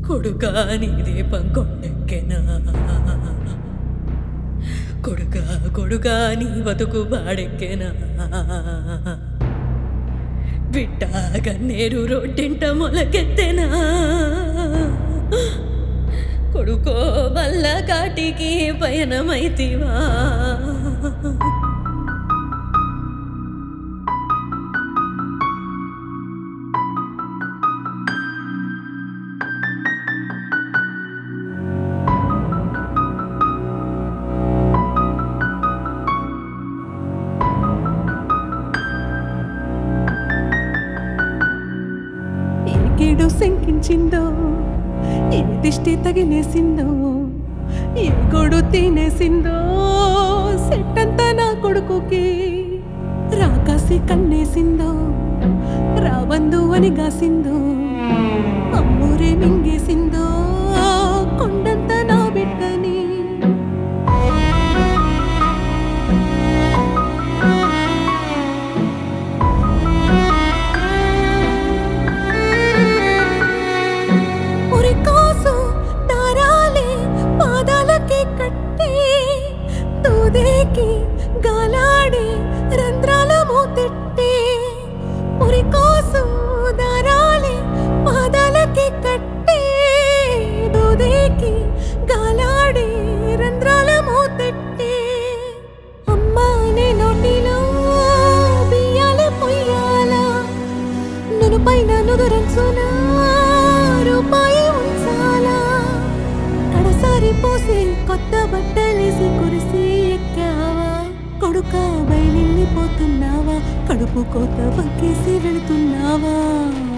కొడుకా నీ దీపం కొండెక్కెనా కొడుకా కొడుకా నీ బతుకు బాడెక్కెనా బిడ్డ కన్నేరు రొట్టింట మొలకెత్తెనా కొడుకో వల్ల కాటికి పయనమైతివా ఏ కీడు శంకించిందో ఏ దిష్టి తగిలేసిందో ఏ గొడు తినేసిందో సెట్టంతా నా కొడుకుకి రాకాసి కన్నేసిందో రాబందు అని గాసిందో అమ్మూరే మింగేసిందో కొండంత నా బిడ్డని ఉరి కోసం దారాలే పాదాలకి కట్టి దూదేకి గాలాడి రంధ్రాల మూతిట్టి ఉరి కోసం దారాలే పాదాలకి కట్టి దూదేకి గాలాడి రంధ్రాల మూతిట్టి అమ్మా నే నోటిలో బియ్యాలే పొయ్యాలా నేను పైన నుదురంచునా రూపాయి ఉంచాలా కడసారి పోసి కొత్త బట్టలేసి కురిసి ఎక్కావా కొడుక బయలుపోతున్నావా కడుపు కోత వక్కేసి వెళుతున్నావా